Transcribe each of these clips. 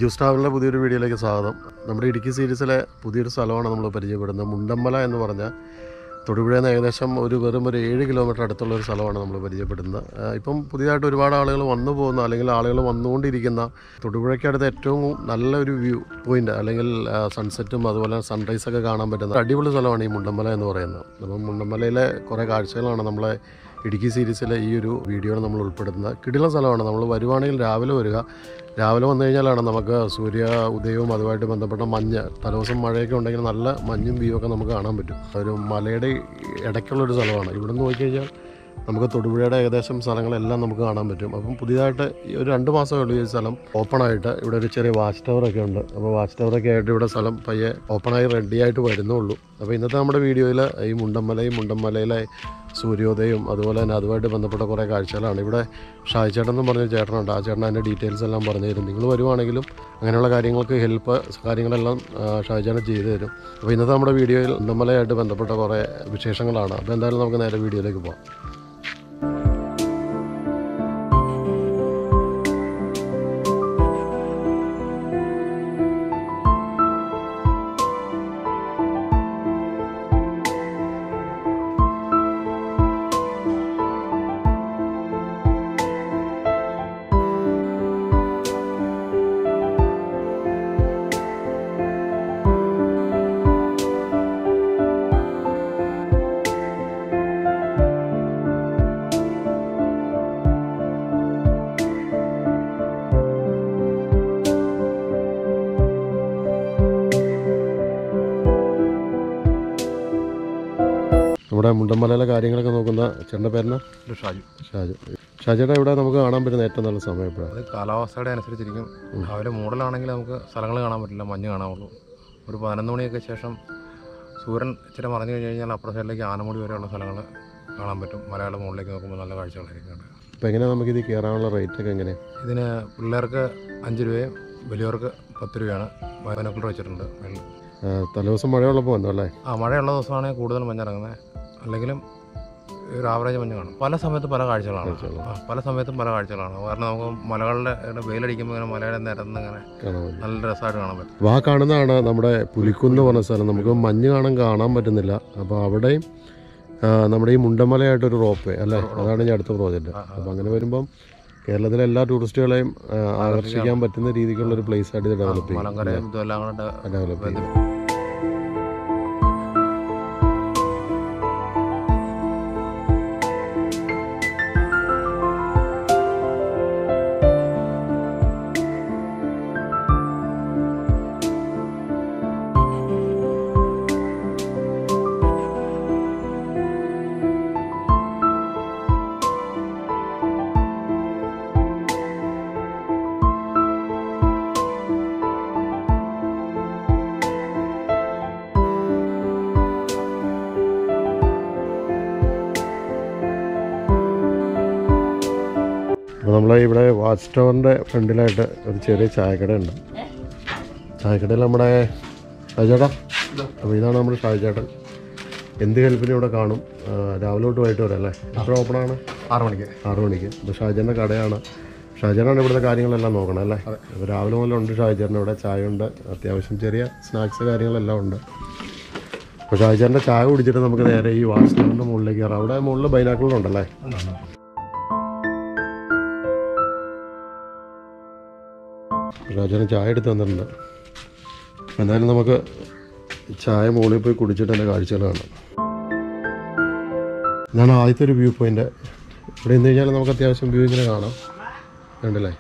ബൈജൂസ് ട്രാവലിൻ്റെ പുതിയൊരു വീഡിയോയിലേക്ക് സ്വാഗതം നമ്മുടെ ഇടുക്കി സീരീസിലെ പുതിയൊരു സ്ഥലമാണ് നമ്മൾ പരിചയപ്പെടുന്നത് മുണ്ടമ്മല എന്ന് പറഞ്ഞ തൊടുപുഴയിൽ നിന്ന് ഏകദേശം ഒരു വെറും ഒരു ഏഴ് കിലോമീറ്റർ അടുത്തുള്ള ഒരു സ്ഥലമാണ് നമ്മൾ പരിചയപ്പെടുന്നത് ആ, ഇപ്പം പുതിയതായിട്ട് ഒരുപാട് ആളുകൾ വന്നു പോകുന്ന അല്ലെങ്കിൽ ആളുകൾ വന്നുകൊണ്ടിരിക്കുന്ന തൊടുപുഴയ്ക്കടുത്ത് ഏറ്റവും നല്ലൊരു വ്യൂ പോയിന്റ് അല്ലെങ്കിൽ സൺസെറ്റും അതുപോലെ സൺറൈസൊക്കെ കാണാൻ പറ്റുന്ന അടിപൊളി സ്ഥലമാണ് ഈ മുണ്ടമ്മല എന്ന് പറയുന്നത് അപ്പം മുണ്ടമ്മലയിലെ കുറേ കാഴ്ചകളാണ് നമ്മളെ ഇടുക്കി സീരീസിലെ ഈ ഒരു വീഡിയോയിൽ നമ്മൾ ഉൾപ്പെടുത്തുന്നത് കിടിലം സ്ഥലമാണ് നമ്മൾ വരുവാണെങ്കിൽ രാവിലെ വരിക രാവിലെ വന്നു കഴിഞ്ഞാലാണ് നമുക്ക് സൂര്യ ഉദയവും അതുമായിട്ട് ബന്ധപ്പെട്ട മഞ്ഞ് തലേദിവസം മഴയൊക്കെ ഉണ്ടെങ്കിൽ നല്ല മഞ്ഞും വ്യൂ ഒക്കെ നമുക്ക് കാണാൻ പറ്റും ഒരു മലയുടെ ഇടയ്ക്കുള്ളൊരു സ്ഥലമാണ് ഇവിടെ നിന്ന് നോക്കിക്കഴിഞ്ഞാൽ നമുക്ക് തൊടുപുഴയുടെ ഏകദേശം സ്ഥലങ്ങളെല്ലാം നമുക്ക് കാണാൻ പറ്റും അപ്പം പുതിയതായിട്ട് ഈ ഒരു രണ്ട് മാസമേ ഉള്ളൂ ഈ സ്ഥലം ഓപ്പണായിട്ട് ഇവിടെ ഒരു ചെറിയ വാച്ച് ടവറൊക്കെ ഉണ്ട് അപ്പോൾ വാച്ച് ടവറൊക്കെ ആയിട്ട് ഇവിടെ സ്ഥലം പയ്യെ ഓപ്പണായി റെഡി ആയിട്ട് വരുന്നുള്ളൂ അപ്പോൾ ഇന്നത്തെ നമ്മുടെ വീഡിയോയിൽ ഈ മുണ്ടമ്മലയും മുണ്ടമ്മലയിലെ സൂര്യോദയവും അതുപോലെ തന്നെ അതുമായിട്ട് ബന്ധപ്പെട്ട കുറേ കാഴ്ചകളാണ് ഇവിടെ ഷായ് ചേട്ടൻ എന്ന് പറഞ്ഞ ചേട്ടനുണ്ട് ആ ചേട്ടൻ അതിൻ്റെ ഡീറ്റെയിൽസ് എല്ലാം പറഞ്ഞു തരും നിങ്ങൾ വരുവാണെങ്കിലും അങ്ങനെയുള്ള കാര്യങ്ങൾക്ക് ഹെൽപ്പ് കാര്യങ്ങളെല്ലാം ആ, ഷായ് ചേട്ടൻ ചെയ്തു തരും അപ്പോൾ ഇന്നത്തെ നമ്മുടെ വീഡിയോയിൽ മുണ്ടമ്മലയായിട്ട് ബന്ധപ്പെട്ട കുറേ വിശേഷങ്ങളാണ് അപ്പോൾ എന്തായാലും നമുക്ക് നേരെ വീഡിയോയിലേക്ക് പോകാം നമ്മുടെ മുണ്ടമ്മലയിലെ കാര്യങ്ങളൊക്കെ നോക്കുന്ന ചേട്ടൻ്റെ പേരിന് ഒരു ഷാജു ഷാജു ഷാജേട്ടാ ഇവിടെ നമുക്ക് കാണാൻ പറ്റുന്ന ഏറ്റവും നല്ല സമയം എപ്പോഴാണ് അത് കാലാവസ്ഥയുടെ അനുസരിച്ചിരിക്കും രാവിലെ മൂടലാണെങ്കിൽ നമുക്ക് സ്ഥലങ്ങൾ കാണാൻ പറ്റില്ല മഞ്ഞ് കാണാവുള്ളൂ ഒരു പതിനൊന്ന് മണിയൊക്കെ ശേഷം സൂര്യൻ ഇച്ചിരി മറഞ്ഞു കഴിഞ്ഞ് കഴിഞ്ഞാൽ അപ്പുറ സൈഡിലേക്ക് ആനമുടി വരെയുള്ള സ്ഥലങ്ങൾ കാണാൻ പറ്റും മലയാളം മുകളിലേക്ക് നോക്കുമ്പോൾ നല്ല കാഴ്ചകളായിരിക്കും കാണുക. അപ്പോൾ എങ്ങനെ നമുക്കിത് കയറാനുള്ള റേറ്റൊക്കെ എങ്ങനെ ഇതിന് പിള്ളേർക്ക് അഞ്ച് രൂപയും വലിയവർക്ക് പത്ത് രൂപയാണ് ബൈനോക്കുലർ വെച്ചിട്ടുണ്ട് മേളിൽ. ആ, തലേദിവസം മഴയുള്ളപ്പോൾ വന്നു അല്ലേ ആ മഴയുള്ള ദിവസമാണെങ്കിൽ കൂടുതൽ മഞ്ഞിറങ്ങുന്നത് അല്ലെങ്കിലും ഒരു ആവറേജ് മഞ്ഞ് കാണും പല സമയത്ത് പല കാഴ്ചകളാണ് ആ, പല സമയത്തും പല കാഴ്ചകളാണ് കാരണം നമുക്ക് മലകളുടെ ഇവിടെ വെയിലടിക്കുമ്പോൾ ഇങ്ങനെ മലയുടെ നിരന്ന് ഇങ്ങനെ കാണാൻ പറ്റും നല്ല രസമായിട്ട് കാണാൻ പറ്റും അപ്പോൾ ആ കാണുന്നതാണ് നമ്മുടെ പുലിക്കുന്ന് പറഞ്ഞ സ്ഥലം നമുക്ക് മഞ്ഞ് കാണാൻ കാണാൻ പറ്റുന്നില്ല അപ്പോൾ അവിടെയും ആ, നമ്മുടെ ഈ മുണ്ടമലയായിട്ടൊരു റോപ്പ് വേ അല്ലേ അതാണ് ഇനി അടുത്ത പ്രോജക്റ്റ് അപ്പോൾ അങ്ങനെ വരുമ്പം കേരളത്തിലെ എല്ലാ ടൂറിസ്റ്റുകളെയും ആ, ആകർഷിക്കാൻ പറ്റുന്ന രീതിക്കുള്ള ഒരു പ്ലേസ് ആയിട്ട് ഇത് ഡെവലപ്പ് ചെയ്യും മലങ്കരയും ഇതെല്ലാം കൂടെ ഡെവലപ്പ് ചെയ്യും അപ്പോൾ നമ്മളെ ഇവിടെ വാച്ച് ടവറിൻ്റെ ഫ്രണ്ടിലായിട്ട് ഒരു ചെറിയ ചായക്കടയുണ്ട് ചായക്കടയിൽ നമ്മുടെ ഷാജേട്ടാ അപ്പോൾ ഇതാണ് നമ്മുടെ ഷാജേട്ടൻ എന്ത് ഹെൽപ്പിനും ഇവിടെ കാണും ആ, രാവിലെ തൊട്ട് വൈകിട്ട് വരെ അല്ലേ എത്ര ഓപ്പണാണ് ആറ് മണിക്ക് ആറ് മണിക്ക് അപ്പോൾ ഷാജേൻ്റെ കടയാണ് ഷാജേനാണ് ഇവിടുത്തെ കാര്യങ്ങളെല്ലാം നോക്കണം അല്ലേ അപ്പോൾ രാവിലെ മുതലുണ്ട് ഷാജേറിന് ഇവിടെ ചായ ഉണ്ട് അത്യാവശ്യം ചെറിയ സ്നാക്സ് കാര്യങ്ങളെല്ലാം ഉണ്ട് അപ്പോൾ ഷാജേറിൻ്റെ ചായ കുടിച്ചിട്ട് നമുക്ക് നേരെ ഈ വാച്ച് ടവറിൻ്റെ മുകളിലേക്ക് കയറാം അവിടെ മുകളിൽ ബൈനാക്കുലർ ഉണ്ടല്ലേ രാജാന് ചായ എടുത്ത് തന്നിട്ടുണ്ട് എന്തായാലും നമുക്ക് ചായ മുകളിൽ പോയി കുടിച്ചിട്ട് എൻ്റെ കാഴ്ചകൾ കാണാം ഇതാണ് ആദ്യത്തെ ഒരു വ്യൂ പോയിന്റ് ഇവിടെ നിന്ന് കഴിഞ്ഞാൽ നമുക്ക് അത്യാവശ്യം വ്യൂ ഇങ്ങനെ കാണാം കണ്ടില്ലേ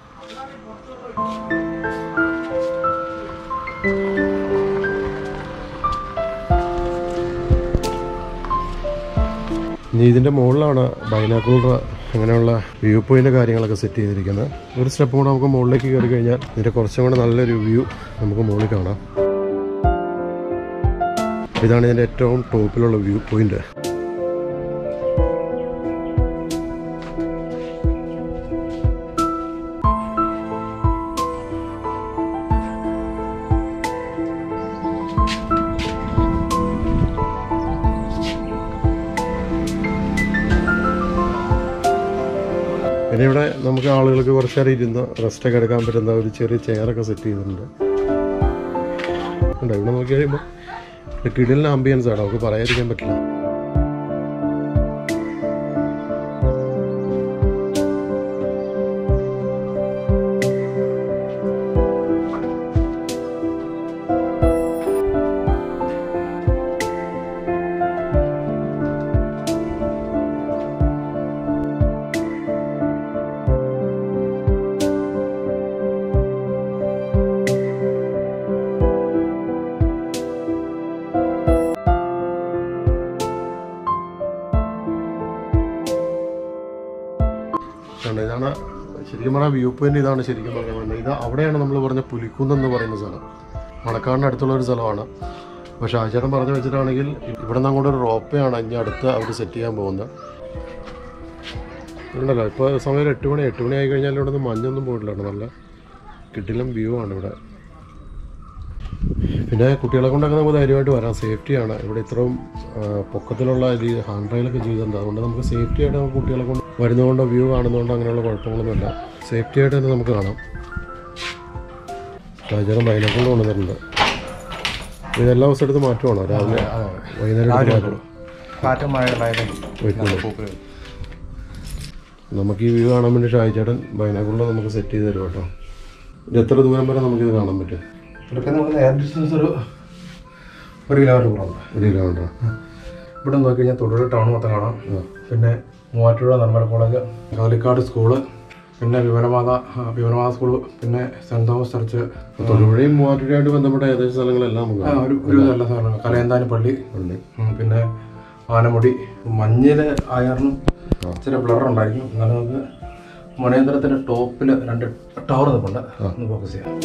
ഇനി ഇതിൻ്റെ മുകളിലാണ് ബൈനാക്കുലർ അങ്ങനെയുള്ള വ്യൂ പോയിന്റ് കാര്യങ്ങളൊക്കെ സെറ്റ് ചെയ്തിരിക്കുന്നത് ഒരു സ്റ്റെപ്പ് കൂടെ നമുക്ക് മുകളിലേക്ക് കയറി കഴിഞ്ഞാൽ ഇതിൻ്റെ കുറച്ചും കൂടെ നല്ലൊരു വ്യൂ നമുക്ക് മുകളിൽ കാണാം ഇതാണ് ഇതിൻ്റെ ഏറ്റവും ടോപ്പിലുള്ള വ്യൂ പോയിന്റ് പിന്നെ ഇവിടെ നമുക്ക് ആളുകൾക്ക് കുറച്ച് നേരം ഇരുന്ന് റെസ്റ്റൊക്കെ എടുക്കാൻ പറ്റുന്ന ഒരു ചെറിയ ചെയറൊക്കെ സെറ്റ് ചെയ്തിട്ടുണ്ട് ഉണ്ടോ ഇവിടെ നോക്കി കഴിയുമ്പോൾ കിടിലിന് ആംബിയൻസ് ആണ് നമുക്ക് പറയാതിരിക്കാൻ പറ്റില്ല കണ്ടോ ഇതാണ് ശരിക്കും പറഞ്ഞാൽ വ്യൂ പോയിന്റ് ഇതാണ് ശരിക്കും പറഞ്ഞത് ഇത് അവിടെയാണ് നമ്മൾ പറഞ്ഞ പുലിക്കുന്ന് എന്ന് പറയുന്ന സ്ഥലം മണക്കാടിന് അടുത്തുള്ള ഒരു സ്ഥലമാണ് പക്ഷേ ആചാരം പറഞ്ഞു വെച്ചിട്ടാണെങ്കിൽ ഇവിടെ നിന്ന് അങ്ങോട്ട് ഒരു റോപ്പയാണ് ഇനി അടുത്ത് അവർ സെറ്റ് ചെയ്യാൻ പോകുന്നത് ഉണ്ടല്ലോ ഇപ്പോൾ സമയം ഒരു എട്ട് മണി എട്ട് മണി ആയി കഴിഞ്ഞാൽ ഇവിടെ നിന്ന് മഞ്ഞൊന്നും പോയിട്ടില്ല കേട്ടോ. നല്ല കിട്ടിലും വ്യൂ ആണ് ഇവിടെ പിന്നെ കുട്ടികളെ കൊണ്ടൊക്കെ നമുക്ക് ധൈര്യമായിട്ട് വരാം സേഫ്റ്റിയാണ് ഇവിടെ ഇത്രയും ആ, പൊക്കത്തിലുള്ള രീതി ഹാൻഡ് റൈലൊക്കെ ചെയ്തിട്ടുണ്ട് അതുകൊണ്ട് നമുക്ക് സേഫ്റ്റി ആയിട്ട് നമുക്ക് കുട്ടികളെ കൊണ്ട് വരുന്നതുകൊണ്ടോ വ്യൂ കാണുന്നതുകൊണ്ടോ അങ്ങനെയുള്ള കുഴപ്പങ്ങളൊന്നുമില്ല സേഫ്റ്റി ആയിട്ട് തന്നെ നമുക്ക് കാണാം രാജാരം ബൈനക്കൊണ്ട് കൊണ്ടുവന്നിട്ടുണ്ട് ഇതെല്ലാ ദിവസം എടുത്ത് മാറ്റുവാണോ രാവിലെ വൈകുന്നേരം എടുത്ത് മാറ്റും കാറ്റും മഴ ഉണ്ടായാലും വയ്ക്കുള്ളൂ നമുക്ക് ഈ വ്യൂ കാണാൻ വേണ്ടി ഷായിച്ചേട്ടൻ ബൈനാക്കുള്ള നമുക്ക് സെറ്റ് ചെയ്ത് തരും കേട്ടോ ഇത് എത്ര ദൂരം വരെ നമുക്കിത് കാണാൻ പറ്റും ഇവിടൊക്കെ നമുക്ക് എയർ ഡിസ്റ്റൻസ് ഒരു ഒരു കിലോമീറ്റർ കുറവുണ്ട് ഒരു കിലോമീറ്റർ ഇവിടെ നോക്കി കഴിഞ്ഞാൽ തൊടുപുഴ ടൗൺ മൊത്തം കാണാം പിന്നെ മൂവാറ്റുപുഴ നിർമ്മല കോളേജ് കാലിക്കാട് സ്കൂള് പിന്നെ വിമലമാത ആ, വിമലമാത സ്കൂള് പിന്നെ സെൻറ് തോമസ് ചർച്ച് തൊടുപുഴയും മൂവാറ്റുപുഴയായിട്ട് ബന്ധപ്പെട്ട ഏകദേശം സ്ഥലങ്ങളെല്ലാം നമുക്ക് ആ, കാണാം. ഒരു ഒരു നല്ല സാധനമാണ് കലയന്താനി പള്ളി ഉണ്ട്. ഉം, പിന്നെ ആനമുടി മഞ്ഞില് ആയാറിനും ഇച്ചിരി ബ്ലർ ഉണ്ടായിരിക്കും എന്നാലും നമുക്ക് മണേന്ദ്രത്തിന്റെ ടോപ്പിൽ രണ്ട് ടവർ നിൽപ്പുണ്ട് ഒന്ന് ഫോക്കസ് ചെയ്യാം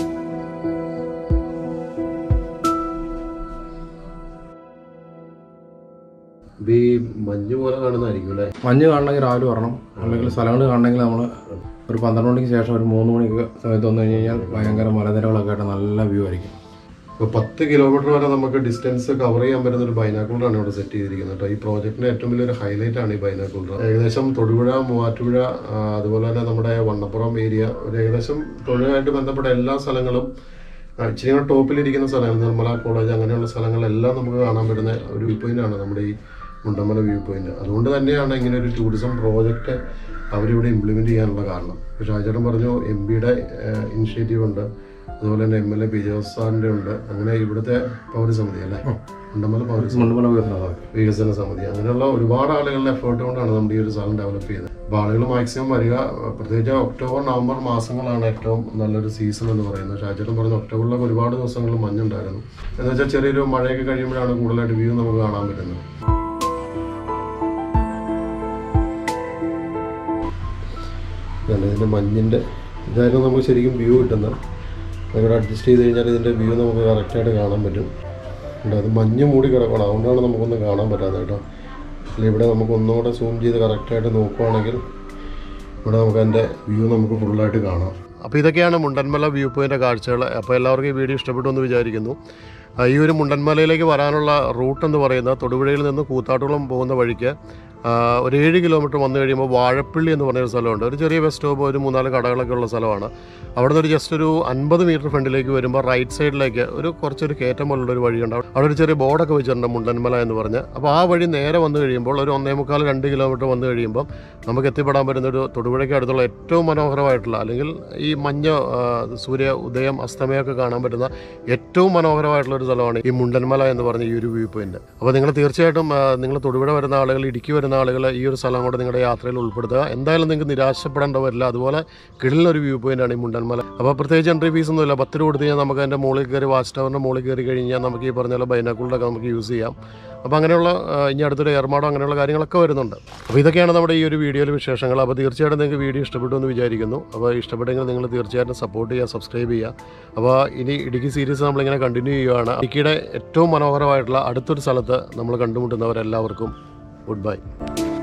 ഇത് ഈ മഞ്ഞ് പോലെ കാണുന്നതായിരിക്കും അല്ലേ മഞ്ഞ് കാണണമെങ്കിൽ രാവിലെ വരണം അല്ലെങ്കിൽ സ്ഥലങ്ങൾ കാണണമെങ്കിൽ നമ്മൾ ഒരു പന്ത്രണ്ട് മണിക്ക് ശേഷം ഒരു മൂന്ന് മണിക്ക് സമയത്ത് വന്നു കഴിഞ്ഞ് കഴിഞ്ഞാൽ ഭയങ്കര മലനിരകളൊക്കെ ആയിട്ട് നല്ല വ്യൂ ആയിരിക്കും ഇപ്പോൾ പത്ത് കിലോമീറ്റർ വരെ നമുക്ക് ഡിസ്റ്റൻസ് കവർ ചെയ്യാൻ പറ്റുന്ന ഒരു ബൈനാക്കുളറാണ് ഇവിടെ സെറ്റ് ചെയ്തിരിക്കുന്നത് കേട്ടോ ഈ പ്രോജക്റ്റിന്റെ ഏറ്റവും വലിയൊരു ഹൈലൈറ്റ് ആണ് ഈ ബൈനാക്കുളർ ഏകദേശം തൊടുപുഴ മൂവാറ്റുപുഴ ആ, അതുപോലെ തന്നെ നമ്മുടെ വണ്ണപ്പുറം ഏരിയ ഒരു ഏകദേശം തൊഴിലുമായിട്ട് ബന്ധപ്പെട്ട എല്ലാ സ്ഥലങ്ങളും ആ, ഇച്ചിരി കൂടെ ടോപ്പിലിരിക്കുന്ന സ്ഥലങ്ങൾ നിർമ്മല കോളേജ് അങ്ങനെയുള്ള സ്ഥലങ്ങളെല്ലാം നമുക്ക് കാണാൻ പറ്റുന്ന ഒരു വ്യൂ പോയിന്റ് ആണ് നമ്മുടെ ഈ മുണ്ടമല വ്യൂ പോയിന്റ് അതുകൊണ്ട് തന്നെയാണ് ഇങ്ങനെ ഒരു ടൂറിസം പ്രോജക്റ്റ് അവരിവിടെ ഇംപ്ലിമെന്റ് ചെയ്യാനുള്ള കാരണം പക്ഷേ ആചാരം പറഞ്ഞു എം പിയുടെ ഇനിഷ്യേറ്റീവ് ഉണ്ട് അതുപോലെ തന്നെ M L A P Jose സാറിൻ്റെ ഉണ്ട് അങ്ങനെ ഇവിടുത്തെ പൗരസമിതി അല്ലേ മുണ്ടമല പൗരസമിതി മണ്ഡപല വികസനം വികസന സമിതി അങ്ങനെയുള്ള ഒരുപാട് ആളുകളുടെ എഫേർട്ട് കൊണ്ടാണ് നമ്മുടെ ഈ ഒരു സ്ഥലം ഡെവലപ്പ് ചെയ്തത് അപ്പോൾ ആളുകൾ മാക്സിമം വരിക പ്രത്യേകിച്ച് ഒക്ടോബർ നവംബർ മാസങ്ങളാണ് ഏറ്റവും നല്ലൊരു സീസൺ എന്ന് പറയുന്നത് ഷാജേട്ടൻ പറഞ്ഞ ഒക്ടോബറിലൊക്കെ ഒരുപാട് ദിവസങ്ങളിൽ മഞ്ഞുണ്ടായിരുന്നു എന്ന് വെച്ചാൽ ചെറിയൊരു മഴയൊക്കെ കഴിയുമ്പോഴാണ് കൂടുതലായിട്ട് വ്യൂ നമുക്ക് കാണാൻ പറ്റുന്നത് ഇതാണ് ഇതിൻ്റെ മഞ്ഞിൻ്റെ ഇതായിരുന്നു നമുക്ക് ശരിക്കും വ്യൂ കിട്ടുന്നത് അതിവിടെ അഡ്ജസ്റ്റ് ചെയ്ത് കഴിഞ്ഞാൽ ഇതിൻ്റെ വ്യൂ നമുക്ക് കറക്റ്റായിട്ട് കാണാൻ പറ്റും ഉണ്ട് അത് മഞ്ഞ് മൂടി കിടക്കണം അതുകൊണ്ടാണ് നമുക്കൊന്നും കാണാൻ പറ്റാത്തത് കേട്ടോ അല്ലെങ്കിൽ ഇവിടെ നമുക്ക് ഒന്നുകൂടെ സൂം ചെയ്ത് കറക്റ്റായിട്ട് നോക്കുവാണെങ്കിൽ ഇവിടെ നമുക്ക് അതിൻ്റെ വ്യൂ നമുക്ക് ഫുള്ളായിട്ട് കാണാം അപ്പോൾ ഇതൊക്കെയാണ് മുണ്ടന്മല വ്യൂ പോയിൻ്റ് കാഴ്ചകൾ അപ്പോൾ എല്ലാവർക്കും ഈ വീഡിയോ ഇഷ്ടപ്പെട്ടു എന്ന് വിചാരിക്കുന്നു ആ, ഈ ഒരു മുണ്ടന്മലയിലേക്ക് വരാനുള്ള റൂട്ട് എന്ന് പറയുന്നത് തൊടുപുഴയിൽ നിന്ന് കൂത്താട്ടുകുളം പോകുന്ന വഴിക്ക് ആ, ഒരു ഏഴ് കിലോമീറ്റർ വന്നു കഴിയുമ്പോൾ വാഴപ്പള്ളി എന്ന് പറഞ്ഞൊരു സ്ഥലമുണ്ട് ഒരു ചെറിയ ബസ് സ്റ്റോപ്പ് ഒരു മൂന്നാല് കടകളൊക്കെ ഉള്ള സ്ഥലമാണ് അവിടെ നിന്ന് ഒരു ജസ്റ്റ് ഒരു അൻപത് മീറ്റർ ഫ്രണ്ടിലേക്ക് വരുമ്പോൾ റൈറ്റ് സൈഡിലേക്ക് ഒരു കുറച്ചൊരു കയറ്റം പോലുള്ള ഒരു വഴിയുണ്ട് അവിടെ ഒരു ചെറിയ ബോർഡൊക്കെ വെച്ചിട്ടുണ്ട് മുണ്ടന്മല എന്ന് പറഞ്ഞ് അപ്പോൾ ആ വഴി നേരെ വന്നു കഴിയുമ്പോൾ ഒരു ഒന്നേ മുക്കാൽ രണ്ട് കിലോമീറ്റർ വന്നു കഴിയുമ്പോൾ നമുക്ക് എത്തിപ്പെടാൻ പറ്റുന്ന ഒരു തൊടുപുഴയ്ക്ക് അടുത്തുള്ള ഏറ്റവും മനോഹരമായിട്ടുള്ള അല്ലെങ്കിൽ ഈ മഞ്ഞ ആ, സൂര്യ ഉദയം അസ്തമയമൊക്കെ കാണാൻ പറ്റുന്ന ഏറ്റവും മനോഹരമായിട്ടുള്ള ഒരു സ്ഥലമാണ് ഈ മുണ്ടന്മല എന്ന് പറഞ്ഞ ഈ ഒരു വ്യൂ പോയിന്റ് അപ്പോൾ നിങ്ങൾ തീർച്ചയായിട്ടും നിങ്ങൾ തൊടുപുഴ വരുന്ന ആളുകൾ ഇടുക്കി വരുന്ന ആളുകൾ ഈ ഒരു സ്ഥലം കൂടെ നിങ്ങളുടെ യാത്രയിൽ ഉൾപ്പെടുത്തുക എന്തായാലും നിങ്ങൾക്ക് നിരാശപ്പെടേണ്ട വരില്ല അതുപോലെ കിടിലൊരു വ്യൂ പോയിന്റ് ആണ് ഈ മുണ്ടന്മല അപ്പോൾ പ്രത്യേകിച്ച് എൻട്രി ഫീസ് ഒന്നുമില്ല പത്ത് രൂപ കൊടുത്ത് കഴിഞ്ഞാൽ നമുക്ക് അതിൻ്റെ മുകളിൽ കയറി വാച്ച് ടവറിൻ്റെ മുകളിൽ കയറി കഴിഞ്ഞാൽ നമുക്ക് ഈ പറഞ്ഞ പോലെ ബൈനാക്കുള്ളൊക്കെ നമുക്ക് യൂസ് ചെയ്യാം അപ്പോൾ അങ്ങനെയുള്ള ആ, ഇനി അടുത്തൊരു ഏർമാടോ അങ്ങനെയുള്ള കാര്യങ്ങളൊക്കെ വരുന്നുണ്ട് അപ്പോൾ ഇതൊക്കെയാണ് നമ്മുടെ ഈ ഒരു വീഡിയോയിലെ വിശേഷങ്ങൾ അപ്പോൾ തീർച്ചയായിട്ടും നിങ്ങൾക്ക് വീഡിയോ ഇഷ്ടപ്പെട്ടു എന്ന് വിചാരിക്കുന്നു അപ്പോൾ ഇഷ്ടപ്പെട്ടെങ്കിൽ നിങ്ങൾ തീർച്ചയായിട്ടും സപ്പോർട്ട് ചെയ്യുക സബ്സ്ക്രൈബ് ചെയ്യുക അപ്പോൾ ഇനി ഇടുക്കി സീരീസ് നമ്മളിങ്ങനെ കണ്ടിന്യൂ ചെയ്യുകയാണ് ഇടുക്കിയുടെ ഏറ്റവും മനോഹരമായിട്ടുള്ള അടുത്തൊരു സ്ഥലത്ത് നമ്മൾ കണ്ടുമുട്ടുന്നവരെല്ലാവർക്കും ഗുഡ് ബൈ